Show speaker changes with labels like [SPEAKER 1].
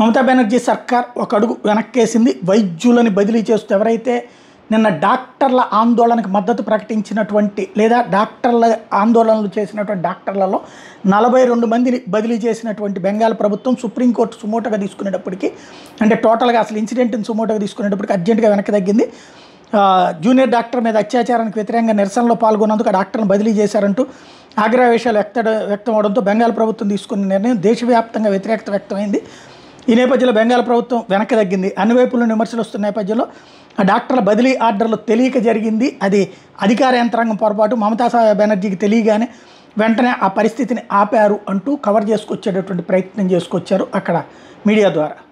[SPEAKER 1] మమతా బెనర్జీ సర్కార్ ఒక అడుగు వెనక్కేసింది వైద్యులని బదిలీ చేస్తూ ఎవరైతే నిన్న డాక్టర్ల ఆందోళనకు మద్దతు ప్రకటించినటువంటి లేదా డాక్టర్ల ఆందోళనలు చేసినటువంటి డాక్టర్లలో నలభై రెండు మందిని బదిలీ చేసినటువంటి బెంగాల్ ప్రభుత్వం సుప్రీంకోర్టు సుమోటోగా తీసుకునేటప్పటికి అంటే టోటల్గా అసలు ఇన్సిడెంట్ని సుమోటోగా తీసుకునేటప్పటికి అర్జెంటుగా వెనక్కి తగ్గింది ఆ, జూనియర్ డాక్టర్ మీద అత్యాచారానికి వ్యతిరేకంగా నిరసనలో పాల్గొన్నందుకు ఆ డాక్టర్ను బదిలీ చేశారంటూ ఆగ్రహవేశాలు వ్యక్త వ్యక్తం అవడంతో బెంగాల్ ప్రభుత్వం తీసుకున్న నిర్ణయం దేశవ్యాప్తంగా వ్యతిరేకత వ్యక్తమైంది ఈ నేపథ్యంలో బెంగాల్ ప్రభుత్వం వెనక్కి తగ్గింది అన్ని వైపుల విమర్శలు వస్తున్న నేపథ్యంలో ఆ డాక్టర్ల బదిలీ ఆర్డర్లు తెలియక జరిగింది అది అధికార యంత్రాంగం పొరపాటు మమతా సా- బెనర్జీకి తెలియగానే వెంటనే ఆ పరిస్థితిని ఆపారు అంటూ కవర్ చేసుకొచ్చేటటువంటి ప్రయత్నం చేసుకొచ్చారు అక్కడ మీడియా ద్వారా